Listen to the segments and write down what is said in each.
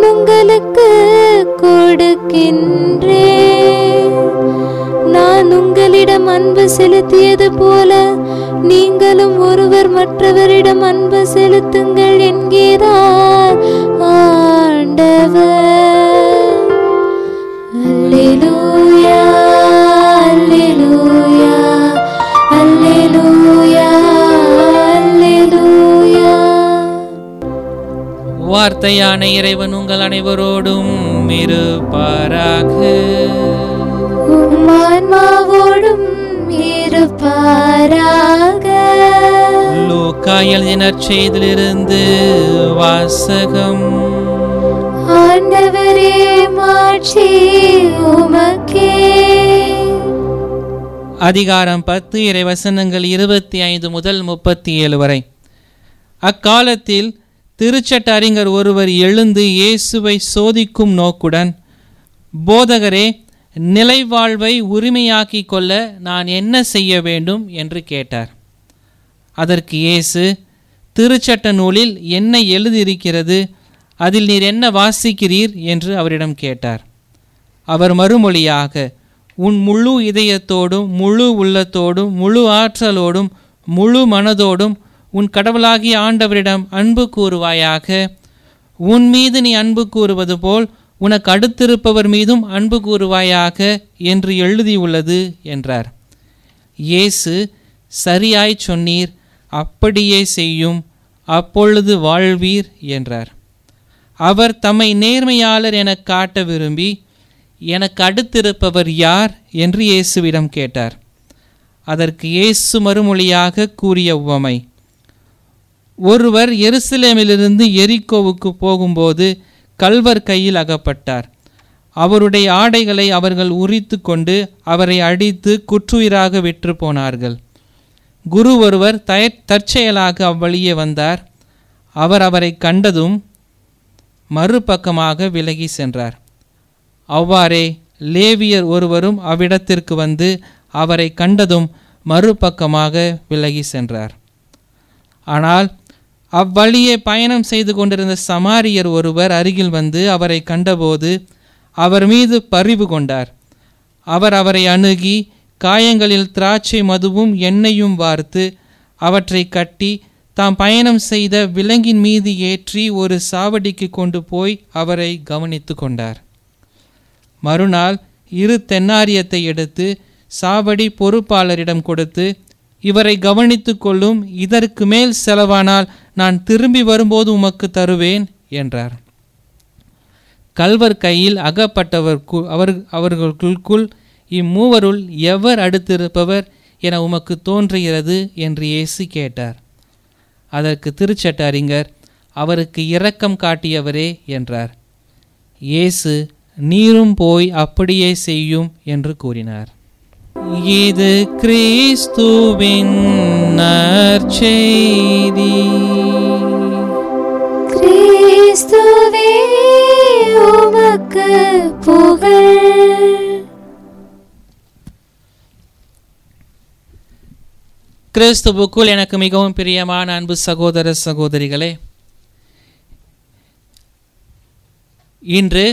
நான் உங்களுக்கு கொடுக்கின்றேன் நான் உங்களிடம் அன்பு செலுத்தியது போல நீங்களும் ஒருவர் மற்றவரிடம் அன்பு செலுத்துங்கள் என்கிறார் ஆண்டவர் அல்லேலூயா அல்லேலூயா அல்லேலூயா அல்லேலூயா வார்த்தையான இறைவன் உங்கள் அனைவரோடும் இருப்பாராக உம்மான்மாவோடும் இருப்பாராக லூக்காயல் நற்செய்திலிருந்து வாசகம் ஆண்டவரே மாட்சி உமக்கே அதிகாரம் பத்து இறைவசனங்கள் இருபத்தி ஐந்து முதல் முப்பத்தி ஏழு வரை அக்காலத்தில் திருச்சட்ட அறிஞர் ஒருவர் எழுந்து இயேசுவை சோதிக்கும் நோக்குடன் போதகரே நிலைவாழ்வை உரிமையாக்கிக் கொள்ள நான் என்ன செய்ய வேண்டும் என்று கேட்டார் அதற்கு இயேசு திருச்சட்ட நூலில் என்ன எழுதியிருக்கிறது அதில் நீர் என்ன வாசிக்கிறீர் என்று அவரிடம் கேட்டார் அவர் மறுமொழியாக உன் முழு இதயத்தோடும் முழு உள்ளத்தோடும் முழு ஆற்றலோடும் முழு மனதோடும் உன் கடவுளாகிய ஆண்டவரிடம் அன்பு கூறுவாயாக உன் மீது நீ அன்பு கூறுவது போல் உனக்கு அடுத்திருப்பவர் மீதும் அன்பு கூறுவாயாக என்று எழுதியுள்ளது என்றார் இயேசு சரியாய் சொன்னீர் அப்படியே செய்யும் அப்பொழுது வாழ்வீர் என்றார் அவர் தம்மை நேர்மையாளர் எனக் காட்ட விரும்பி எனக்கு அடுத்திருப்பவர் யார் என்று இயேசுவிடம் கேட்டார் அதற்கு இயேசு மறுமொழியாக கூறிய உவமை ஒருவர் எருசலேமிலிருந்து எரிக்கோவுக்கு போகும்போது கல்வர் கையில் அகப்பட்டார் அவருடைய ஆடைகளை அவர்கள் உரித்து கொண்டு அவரை அடித்து குற்றுயிராக விற்று போனார்கள் குரு ஒருவர் தய தற்செயலாக அவ்வழியே வந்தார் அவர் அவரை கண்டதும் மறுபக்கமாக விலகி சென்றார் அவ்வாறே லேவியர் ஒருவரும் அவ்விடத்திற்கு வந்து அவரை கண்டதும் மறுபக்கமாக விலகி சென்றார் ஆனால் அவ்வழியே பயணம் செய்து கொண்டிருந்த சமாரியர் ஒருவர் அருகில் வந்து அவரை கண்டபோது அவர் மீது பரிவு கொண்டார் அவர் அவரை அணுகி காயங்களில் திராட்சை மதுவும் எண்ணெயும் வார்த்து அவற்றை கட்டி தாம் பயணம் செய்த விலங்கின் மீது ஏற்றி ஒரு சாவடிக்கு கொண்டு போய் அவரை கவனித்து கொண்டார் மறுநாள் இரு தென்னாரியத்தை எடுத்து சாவடி பொறுப்பாளரிடம் கொடுத்து இவரை கவனித்து கொள்ளும் இதற்கு மேல் செலவானால் நான் திரும்பி வரும்போது உமக்கு தருவேன் என்றார் கல்வர் கையில் அகப்பட்டவர்க்கு அவர் அவர்களுக்குள் இம்மூவருள் எவர் அடுத்திருப்பவர் என உமக்கு தோன்றுகிறது என்று இயேசு கேட்டார் அதற்கு திருச்சட்ட அறிஞர் அவருக்கு இரக்கம் காட்டியவரே என்றார் இயேசு நீரும் போய் அப்படியே செய்யும் என்று கூறினார் இது கிறிஸ்துவின் நற்செய்தி கிறிஸ்துவே உமக்கு புகழ் கிறிஸ்துவுக்குள் எனக்கு மிகவும் பிரியமான அன்பு சகோதர சகோதரிகளே இன்று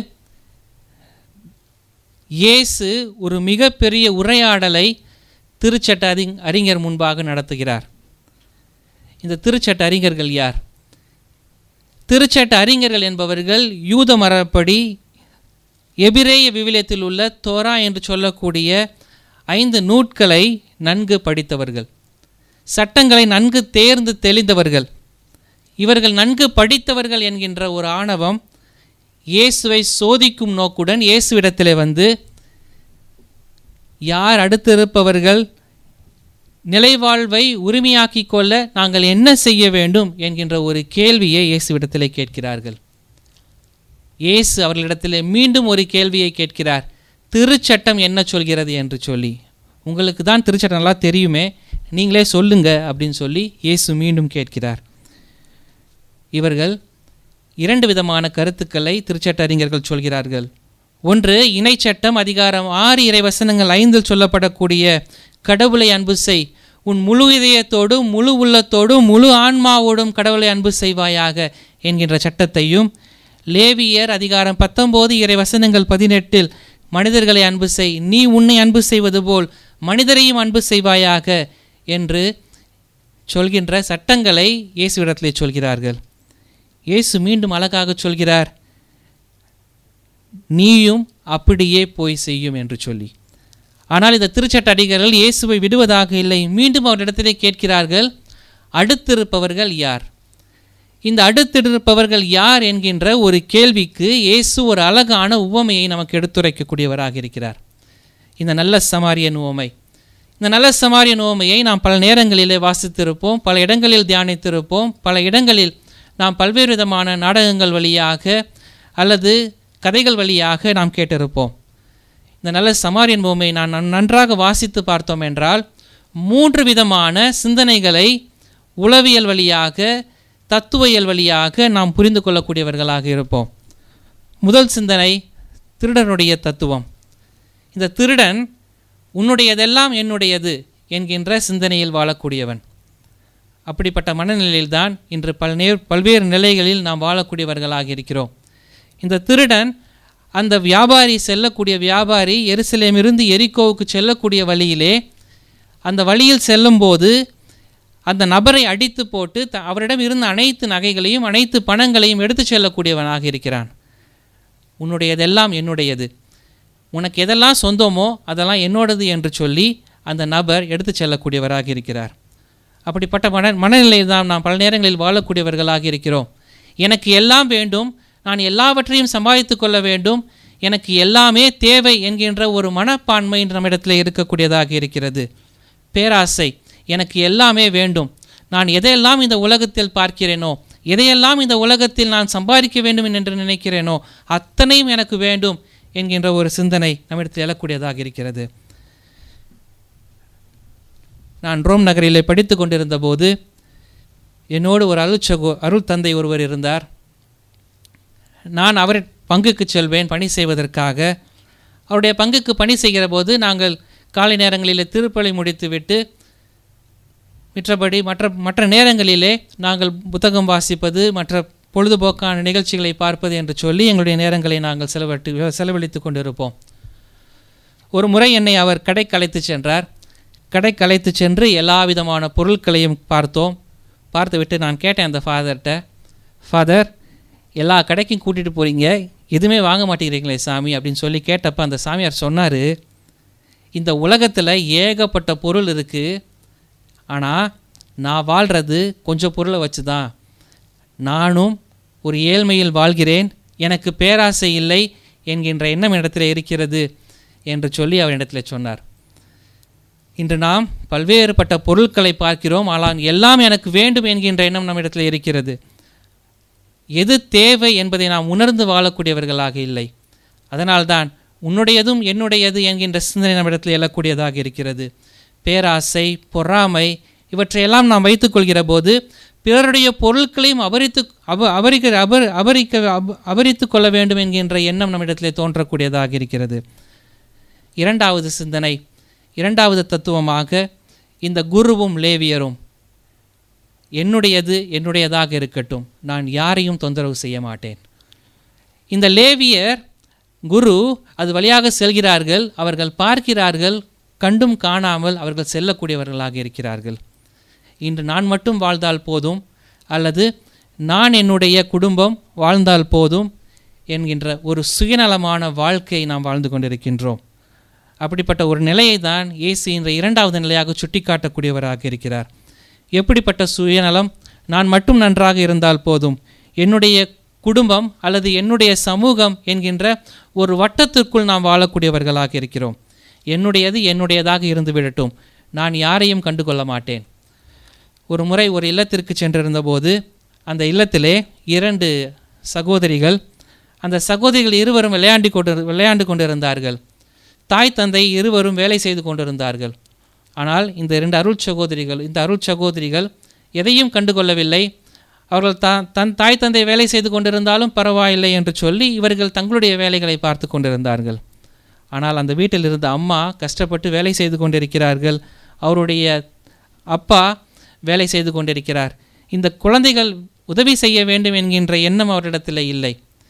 இயேசு ஒரு மிகப்பெரிய உரையாடலை திருச்சட்ட அறி அறிஞர் முன்பாக நடத்துகிறார் இந்த திருச்சட்ட அறிஞர்கள் யார் திருச்சட்ட அறிஞர்கள் என்பவர்கள் யூத மரப்படி எபிரேய விவிலியத்தில் உள்ள தோரா என்று சொல்லக்கூடிய ஐந்து நூட்களை நன்கு படித்தவர்கள் சட்டங்களை நன்கு தேர்ந்து தெளிந்தவர்கள் இவர்கள் நன்கு படித்தவர்கள் என்கின்ற ஒரு ஆணவம் இயேசுவை சோதிக்கும் நோக்குடன் இயேசுவிடத்திலே வந்து யார் அடுத்திருப்பவர்கள் நிலைவாழ்வை உரிமையாக்கிக் கொள்ள நாங்கள் என்ன செய்ய வேண்டும் என்கின்ற ஒரு கேள்வியை இயேசுவிடத்திலே கேட்கிறார்கள் இயேசு அவர்களிடத்திலே மீண்டும் ஒரு கேள்வியை கேட்கிறார் திருச்சட்டம் என்ன சொல்கிறது என்று சொல்லி உங்களுக்கு தான் திருச்சட்டம் நல்லா தெரியுமே நீங்களே சொல்லுங்க அப்படின்னு சொல்லி இயேசு மீண்டும் கேட்கிறார் இவர்கள் இரண்டு விதமான கருத்துக்களை திருச்சட்ட அறிஞர்கள் சொல்கிறார்கள் ஒன்று இணைச்சட்டம் அதிகாரம் ஆறு இறைவசனங்கள் ஐந்தில் சொல்லப்படக்கூடிய கடவுளை அன்பு செய் உன் முழு இதயத்தோடும் முழு உள்ளத்தோடும் முழு ஆன்மாவோடும் கடவுளை அன்பு செய்வாயாக என்கின்ற சட்டத்தையும் லேவியர் அதிகாரம் பத்தொம்போது இறை வசனங்கள் பதினெட்டில் மனிதர்களை அன்பு செய் நீ உன்னை அன்பு செய்வது போல் மனிதரையும் அன்பு செய்வாயாக என்று சொல்கின்ற சட்டங்களை இயேசுவிடத்திலே சொல்கிறார்கள் இயேசு மீண்டும் அழகாக சொல்கிறார் நீயும் அப்படியே போய் செய்யும் என்று சொல்லி ஆனால் இந்த திருச்சட்ட அடிகர்கள் இயேசுவை விடுவதாக இல்லை மீண்டும் அவரிடத்திலே கேட்கிறார்கள் அடுத்திருப்பவர்கள் யார் இந்த அடுத்திருப்பவர்கள் யார் என்கின்ற ஒரு கேள்விக்கு இயேசு ஒரு அழகான உவமையை நமக்கு எடுத்துரைக்கக்கூடியவராக இருக்கிறார் இந்த நல்ல சமாரியன் உவமை இந்த நல்ல சமாரியன் உவமையை நாம் பல நேரங்களிலே வாசித்திருப்போம் பல இடங்களில் தியானித்திருப்போம் பல இடங்களில் நாம் பல்வேறு விதமான நாடகங்கள் வழியாக அல்லது கதைகள் வழியாக நாம் கேட்டிருப்போம் இந்த நல்ல சமாரியன் உவமையை நான் நன்- நன்றாக வாசித்து பார்த்தோம் என்றால் மூன்று விதமான சிந்தனைகளை உளவியல் வழியாக தத்துவியல் வழியாக நாம் புரிந்து கொள்ளக்கூடியவர்களாக இருப்போம் முதல் சிந்தனை திருடனுடைய தத்துவம் இந்த திருடன் உன்னுடையதெல்லாம் என்னுடையது என்கின்ற சிந்தனையில் வாழக்கூடியவன் அப்படிப்பட்ட மனநிலையில்தான் இன்று பல்நே பல்வேறு நிலைகளில் நாம் வாழக்கூடியவர்களாக இருக்கிறோம் இந்த திருடன் அந்த வியாபாரி செல்லக்கூடிய வியாபாரி எருசலேமிருந்து எரிக்கோவுக்கு செல்லக்கூடிய வழியிலே அந்த வழியில் செல்லும்போது அந்த நபரை அடித்து போட்டு த அவரிடம் இருந்த அனைத்து நகைகளையும் அனைத்து பணங்களையும் எடுத்துச் செல்லக்கூடியவனாக இருக்கிறான் உன்னுடையதெல்லாம் என்னுடையது உனக்கு எதெல்லாம் சொந்தமோ அதெல்லாம் என்னோடது என்று சொல்லி அந்த நபர் எடுத்துச் செல்லக்கூடியவராக இருக்கிறார் அப்படிப்பட்ட மன மனநிலையில் தான் நாம் பல நேரங்களில் வாழக்கூடியவர்களாக இருக்கிறோம் எனக்கு எல்லாம் வேண்டும் நான் எல்லாவற்றையும் சம்பாதித்து கொள்ள வேண்டும் எனக்கு எல்லாமே தேவை என்கின்ற ஒரு மனப்பான்மை நம்மிடத்தில் இருக்கக்கூடியதாக இருக்கிறது பேராசை எனக்கு எல்லாமே வேண்டும் நான் எதையெல்லாம் இந்த உலகத்தில் பார்க்கிறேனோ எதையெல்லாம் இந்த உலகத்தில் நான் சம்பாதிக்க வேண்டும் என்று நினைக்கிறேனோ அத்தனையும் எனக்கு வேண்டும் என்கின்ற ஒரு சிந்தனை நம்மிடத்தில் எழக்கூடியதாக இருக்கிறது நான் ரோம் நகரிலே படித்து கொண்டிருந்த போது என்னோடு ஒரு அருட்சகோ அருள் தந்தை ஒருவர் இருந்தார் நான் அவர் பங்குக்கு செல்வேன் பணி செய்வதற்காக அவருடைய பங்குக்கு பணி செய்கிற போது நாங்கள் காலை நேரங்களில் திருப்பலி முடித்துவிட்டு மற்றபடி மற்ற மற்ற நேரங்களிலே நாங்கள் புத்தகம் வாசிப்பது மற்ற பொழுதுபோக்கான நிகழ்ச்சிகளை பார்ப்பது என்று சொல்லி எங்களுடைய நேரங்களை நாங்கள் செலவிட்டு செலவழித்து கொண்டிருப்போம் ஒரு முறை என்னை அவர் கடைக்கு அழைத்து சென்றார் கடைக்கு அழைத்து சென்று எல்லா விதமான பொருட்களையும் பார்த்தோம் பார்த்துவிட்டு நான் கேட்டேன் அந்த ஃபாதர்கிட்ட ஃபாதர் எல்லா கடைக்கும் கூட்டிகிட்டு போகிறீங்க எதுவுமே வாங்க மாட்டேங்கிறீங்களே சாமி அப்படின்னு சொல்லி கேட்டப்ப அந்த சாமியார் சொன்னார் இந்த உலகத்தில் ஏகப்பட்ட பொருள் இருக்குது ஆனால் நான் வாழ்கிறது கொஞ்சம் பொருளை வச்சு தான் நானும் ஒரு ஏழ்மையில் வாழ்கிறேன் எனக்கு பேராசை இல்லை என்கின்ற எண்ணம் இடத்துல இருக்கிறது என்று சொல்லி அவர் இடத்துல சொன்னார் இன்று நாம் பல்வேறுபட்ட பொருட்களை பார்க்கிறோம் ஆனால் எல்லாம் எனக்கு வேண்டும் என்கின்ற எண்ணம் நம்மிடத்தில் இருக்கிறது எது தேவை என்பதை நாம் உணர்ந்து வாழக்கூடியவர்களாக இல்லை அதனால்தான் உன்னுடையதும் என்னுடையது என்கின்ற சிந்தனை நம்மிடத்தில் எழக்கூடியதாக இருக்கிறது பேராசை பொறாமை இவற்றையெல்லாம் நாம் வைத்துக்கொள்கிற போது பிறருடைய பொருட்களையும் அபரித்து அப அபரிக்க அபர் அபரிக்க அப அபரித்து கொள்ள வேண்டும் என்கின்ற எண்ணம் நம்மிடத்திலே தோன்றக்கூடியதாக இருக்கிறது இரண்டாவது சிந்தனை இரண்டாவது தத்துவமாக இந்த குருவும் லேவியரும் என்னுடையது என்னுடையதாக இருக்கட்டும் நான் யாரையும் தொந்தரவு செய்ய மாட்டேன் இந்த லேவியர் குரு அது வழியாக செல்கிறார்கள் அவர்கள் பார்க்கிறார்கள் கண்டும் காணாமல் அவர்கள் செல்லக்கூடியவர்களாக இருக்கிறார்கள் இன்று நான் மட்டும் வாழ்ந்தால் போதும் அல்லது நான் என்னுடைய குடும்பம் வாழ்ந்தால் போதும் என்கின்ற ஒரு சுயநலமான வாழ்க்கை நாம் வாழ்ந்து கொண்டிருக்கின்றோம் அப்படிப்பட்ட ஒரு நிலையை தான் இயேசு என்ற இரண்டாவது நிலையாக சுட்டிக்காட்டக்கூடியவராக இருக்கிறார் எப்படிப்பட்ட சுயநலம் நான் மட்டும் நன்றாக இருந்தால் போதும் என்னுடைய குடும்பம் அல்லது என்னுடைய சமூகம் என்கின்ற ஒரு வட்டத்திற்குள் நாம் வாழக்கூடியவர்களாக இருக்கிறோம் என்னுடையது என்னுடையதாக இருந்து விடட்டும் நான் யாரையும் கண்டுகொள்ள மாட்டேன் ஒரு முறை ஒரு இல்லத்திற்கு சென்றிருந்தபோது அந்த இல்லத்திலே இரண்டு சகோதரிகள் அந்த சகோதரிகள் இருவரும் விளையாண்டு கொண்டு விளையாண்டு கொண்டிருந்தார்கள் தாய் தந்தை இருவரும் வேலை செய்து கொண்டிருந்தார்கள் ஆனால் இந்த இரண்டு அருள் சகோதரிகள் இந்த அருள் சகோதரிகள் எதையும் கண்டுகொள்ளவில்லை அவர்கள் தான் தன் தாய் தந்தை வேலை செய்து கொண்டிருந்தாலும் பரவாயில்லை என்று சொல்லி இவர்கள் தங்களுடைய வேலைகளை பார்த்து கொண்டிருந்தார்கள் ஆனால் அந்த வீட்டில் இருந்த அம்மா கஷ்டப்பட்டு வேலை செய்து கொண்டிருக்கிறார்கள் அவருடைய அப்பா வேலை செய்து கொண்டிருக்கிறார் இந்த குழந்தைகள் உதவி செய்ய வேண்டும் என்கின்ற எண்ணம் அவரிடத்தில் இல்லை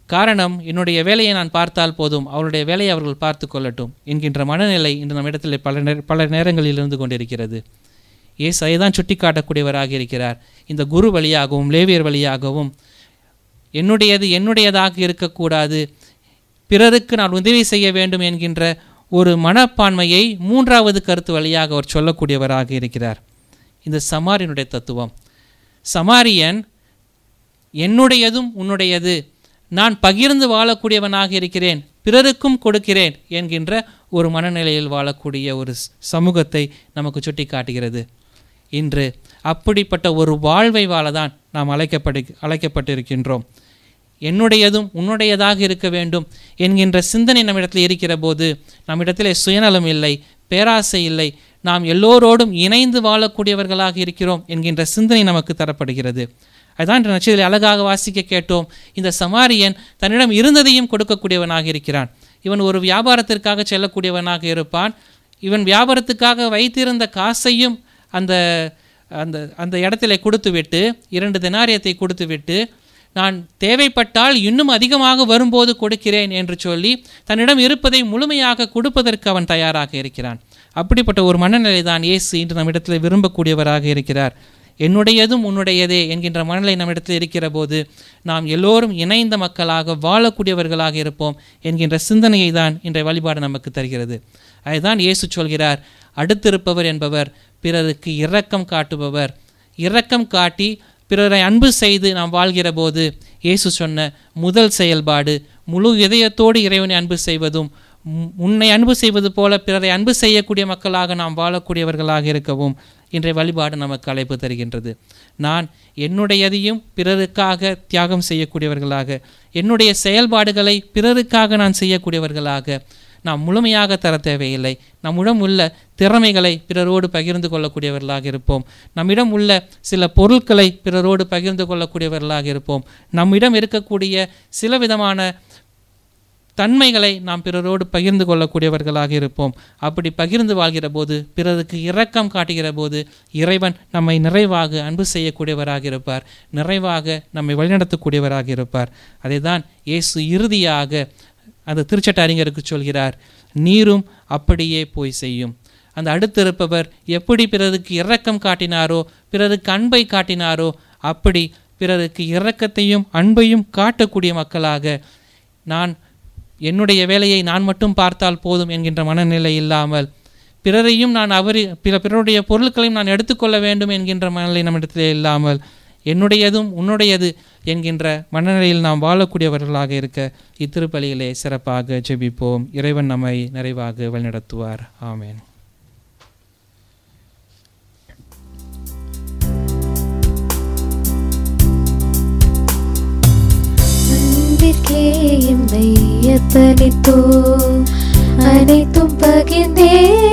காரணம் என்னுடைய வேலையை நான் பார்த்தால் போதும் அவருடைய வேலையை அவர்கள் பார்த்து கொள்ளட்டும் என்கின்ற மனநிலை இன்று நம்மிடத்தில் பல நே பல நேரங்களில் இருந்து கொண்டிருக்கிறது இயேசு அதை தான் சுட்டி காட்டக்கூடியவராக இருக்கிறார் இந்த குரு வழியாகவும் லேவியர் வழியாகவும் என்னுடையது என்னுடையதாக இருக்கக்கூடாது பிறருக்கு நான் உதவி செய்ய வேண்டும் என்கின்ற ஒரு மனப்பான்மையை மூன்றாவது கருத்து வழியாக அவர் சொல்லக்கூடியவராக இருக்கிறார் இந்த சமாரியனுடைய தத்துவம் சமாரியன் என்னுடையதும் உன்னுடையது நான் பகிர்ந்து வாழக்கூடியவனாக இருக்கிறேன் பிறருக்கும் கொடுக்கிறேன் என்கின்ற ஒரு மனநிலையில் வாழக்கூடிய ஒரு ஸ்- சமூகத்தை நமக்கு சுட்டி காட்டுகிறது இன்று அப்படிப்பட்ட ஒரு வாழ்வை வாழதான் நாம் அழைக்கப்படு அழைக்கப்பட்டிருக்கின்றோம் என்னுடையதும் உன்னுடையதாக இருக்க வேண்டும் என்கின்ற சிந்தனை நம்மிடத்தில் இருக்கிற போது நம்மிடத்திலே சுயநலம் இல்லை பேராசை இல்லை நாம் எல்லோரோடும் இணைந்து வாழக்கூடியவர்களாக இருக்கிறோம் என்கின்ற சிந்தனை நமக்கு தரப்படுகிறது அதான் இன்று நட்சத்திரத்தில் அழகாக வாசிக்க கேட்டோம் இந்த சமாரியன் தன்னிடம் இருந்ததையும் கொடுக்கக்கூடியவனாக இருக்கிறான் இவன் ஒரு வியாபாரத்திற்காக செல்லக்கூடியவனாக இருப்பான் இவன் வியாபாரத்துக்காக வைத்திருந்த காசையும் அந்த அந்த அந்த இடத்துல கொடுத்துவிட்டு இரண்டு தினாரியத்தை கொடுத்துவிட்டு நான் தேவைப்பட்டால் இன்னும் அதிகமாக வரும்போது கொடுக்கிறேன் என்று சொல்லி தன்னிடம் இருப்பதை முழுமையாக கொடுப்பதற்கு அவன் தயாராக இருக்கிறான் அப்படிப்பட்ட ஒரு மனநிலை தான் இயேசு இன்று நம்மிடத்தில் விரும்பக்கூடியவராக இருக்கிறார் என்னுடையதும் உன்னுடையதே என்கின்ற மனநிலை நம்மிடத்தில் இருக்கிற போது நாம் எல்லோரும் இணைந்த மக்களாக வாழக்கூடியவர்களாக இருப்போம் என்கின்ற சிந்தனையை தான் இன்றைய வழிபாடு நமக்கு தருகிறது அதுதான் இயேசு சொல்கிறார் அடுத்திருப்பவர் என்பவர் பிறருக்கு இரக்கம் காட்டுபவர் இரக்கம் காட்டி பிறரை அன்பு செய்து நாம் வாழ்கிற போது இயேசு சொன்ன முதல் செயல்பாடு முழு இதயத்தோடு இறைவனை அன்பு செய்வதும் உம், உன்னை அன்பு செய்வது போல பிறரை அன்பு செய்யக்கூடிய மக்களாக நாம் வாழக்கூடியவர்களாக இருக்கவும் இன்றைய வழிபாடு நமக்கு அழைப்பு தருகின்றது நான் என்னுடையதையும் பிறருக்காக தியாகம் செய்யக்கூடியவர்களாக என்னுடைய செயல்பாடுகளை பிறருக்காக நான் செய்யக்கூடியவர்களாக நாம் முழுமையாக தர தேவையில்லை நம்மிடம் உள்ள திறமைகளை பிறரோடு பகிர்ந்து கொள்ளக்கூடியவர்களாக இருப்போம் நம்மிடம் உள்ள சில பொருட்களை பிறரோடு பகிர்ந்து கொள்ளக்கூடியவர்களாக இருப்போம் நம்மிடம் இருக்கக்கூடிய சில விதமான தன்மைகளை நாம் பிறரோடு பகிர்ந்து கொள்ளக்கூடியவர்களாக இருப்போம் அப்படி பகிர்ந்து வாழ்கிற போது பிறருக்கு இரக்கம் காட்டுகிற போது இறைவன் நம்மை நிறைவாக அன்பு செய்யக்கூடியவராக இருப்பார் நிறைவாக நம்மை வழிநடத்தக்கூடியவராக இருப்பார் அதை தான் இயேசு இறுதியாக அந்த திருச்சட்ட அறிஞருக்கு சொல்கிறார் நீரும் அப்படியே போய் செய்யும் அந்த அடுத்திருப்பவர் எப்படி பிறருக்கு இரக்கம் காட்டினாரோ பிறருக்கு அன்பை காட்டினாரோ அப்படி பிறருக்கு இரக்கத்தையும் அன்பையும் காட்டக்கூடிய மக்களாக நான் என்னுடைய வேலையை நான் மட்டும் பார்த்தால் போதும் என்கின்ற மனநிலை இல்லாமல் பிறரையும் நான் அவரி பிற பிறருடைய பொருட்களையும் நான் எடுத்துக்கொள்ள வேண்டும் என்கின்ற மனநிலை நம்மிடத்திலே இல்லாமல் என்னுடையதும் உன்னுடையது என்கின்ற மனநிலையில் நாம் வாழக்கூடியவர்களாக இருக்க இத்திருப்பலியிலே சிறப்பாக ஜெபிப்போம் இறைவன் நம்மை நிறைவாக வழிநடத்துவார் ஆமென் அன்பிற்கே எம்மை அர்ப்பணித்தோம் அனைத்தும் பகிர்ந்தே